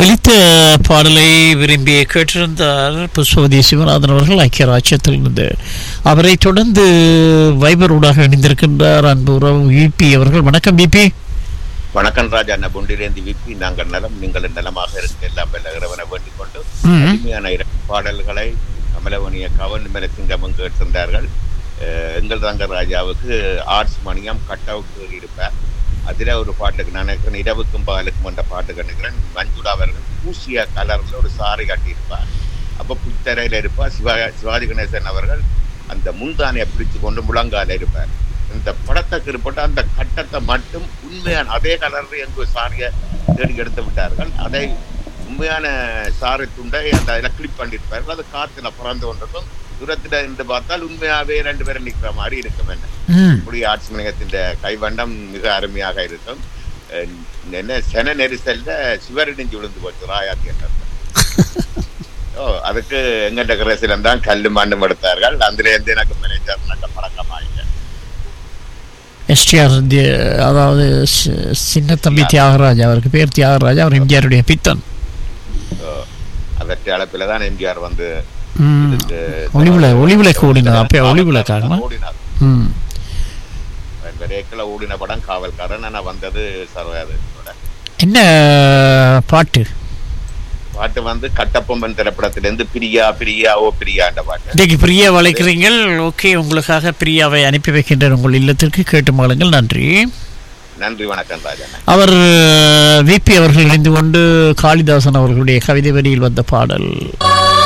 ஒலித்த பாடலை விரும்பி கேட்டிருந்தார் புஷ்பவதி சிவநாதன் அவர்கள் ஐக்கிய ராஜ்யத்திலிருந்து அவரை தொடர்ந்து வைபர் ஊடாக இணைந்திருக்கின்றார் அன்பு உறவு விபி அவர்கள் வணக்கம் விபி வணக்கம் ராஜா அண்ணா பொண்டிலேந்தி விப்பி நாங்கள் நலம் நீங்கள் நலமாக இருக்க எல்லாம் வெல்ல இறைவனை வேண்டிக் கொண்டு ம். அருமையான இரண்டு பாடல்களை அமலவணிய கவன் மேலசிங்கமும் கேட்டிருந்தார்கள் அஹ், எங்கள் ரங்க ராஜாவுக்கு ஆர்ட்ஸ் மணியம் கட் அவுட் இருப்பார் அதுல ஒரு பாட்டுக்கு நான் நினைக்கிறேன் இரவுக்கும் பகலுக்கும் என்ற பாட்டு கண்டுக்கிறேன் மஞ்சுளா அவர்கள் பூசிய கலர்ல ஒரு சாரி கட்டியிருப்பார் அப்ப புத்தரையில இருப்பார் சிவா சிவாஜி கணேசன் அவர்கள் அந்த முந்தானையை பிடிச்சு கொண்டு முழங்கால இருப்பார் இந்த படத்தை குறிப்பிட்ட அந்த கட்டத்தை மட்டும் உண்மையான அதே கலர்ல எங்க சாரிய தேடி எடுத்து விட்டார்கள் அதை உண்மையான சாரை துண்டை அந்த இதில் கிளிப் பண்ணியிருப்பார்கள் அது காத்துல பறந்து கொண்டிருக்கும் தூரத்துல இருந்து பார்த்தால் உண்மையாவே ரெண்டு பேரும் நிற்கிற மாதிரி இருக்கும் என்ன ம். இப்படி ஆட்சி மணியத்தின் கைவண்டம் மிக அருமையாக இருக்கும் அஹ் என்ன சென நெரிசல்ல சிவரடிஞ்சு விழுந்து போச்சு ராயா தியேட்டர்ல ஓ அதுக்கு எங்கிட்ட கிரேசிலம் தான் கல்லு மண்ணும் எடுத்தார்கள் அதுல இருந்து எனக்கு மேனேஜர் நல்ல பழக்கமாயிட்டேன் எஸ்டிஆர் தி- அதாவது சி- சின்ன தம்பி தியாகராஜ் அவருக்கு பேர் தியாகராஜ் அவர் எம்ஜிஆருடைய பித்தன் அதற்கு அளப்பில தான் எம்ஜிஆர் வந்து ம். இதுக்கு ஒளிவிள ஒளிவிளக்கு ஓடினது அப்போ ஒளிவிளக்காக ஓடினார் ம் ரேக்கில் ஓடின படம் காவல்காரன் ஆனா வந்தது சர்வாதோட என்ன பாட்டு பாட்டு வந்து கட்டப்பொம்மன் திரைப்படத்திலிருந்து பிரியா பிரியா ஓ பிரியான்ற பாட்டு இன்றைக்கு பிரியா வளைக்கிறீங்கள் ஓகே உங்களுக்காக பிரியாவை அனுப்பி வைக்கின்றேன் உங்கள் இல்லத்திற்கு கேட்டு மாளுங்கள் நன்றி நன்றி வணக்கம் ராஜா அவர் விபி அவர்கள் இணைந்து கொண்டு காளிதாசன் அவர்களுடைய கவிதை வரியில் வந்த பாடல்